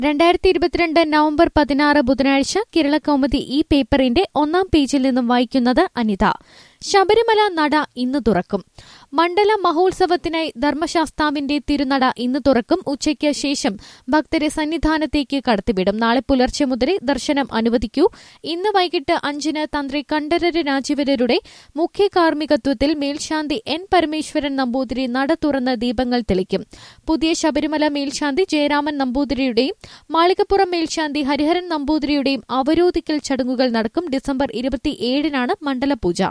രണ്ടായിരത്തി ഇരുപത്തിരണ്ട് നവംബർ പതിനാറ് ബുധനാഴ്ച കേരള കൗമുദി ഈ പേപ്പറിന്റെ ഒന്നാം പേജിൽ നിന്നും വായിക്കുന്നത് അനിത ശബരിമല നട ഇന്ന് തുറക്കും മണ്ഡല മഹോത്സവത്തിനായി ധർമ്മശാസ്താവിന്റെ തിരുനട ഇന്ന് തുറക്കും ഉച്ചയ്ക്ക് ശേഷം ഭക്തരെ സന്നിധാനത്തേക്ക് കടത്തിവിടും നാളെ പുലർച്ചെ മുതലേ ദർശനം അനുവദിക്കൂ ഇന്ന് വൈകിട്ട് അഞ്ചിന് തന്ത്രി കണ്ഠരര് രാജീവരരുടെ മുഖ്യ കാർമ്മികത്വത്തിൽ മേൽശാന്തി എൻ പരമേശ്വരൻ നമ്പൂതിരി നട തുറന്ന് ദീപങ്ങൾ തെളിക്കും പുതിയ ശബരിമല മേൽശാന്തി ജയരാമൻ നമ്പൂതിരിയുടെയും മാളികപ്പുറം മേൽശാന്തി ഹരിഹരൻ നമ്പൂതിരിയുടെയും അവരോധിക്കൽ ചടങ്ങുകൾ നടക്കും ഡിസംബർ ഇരുപത്തിയേഴിനാണ് മണ്ഡലപൂജ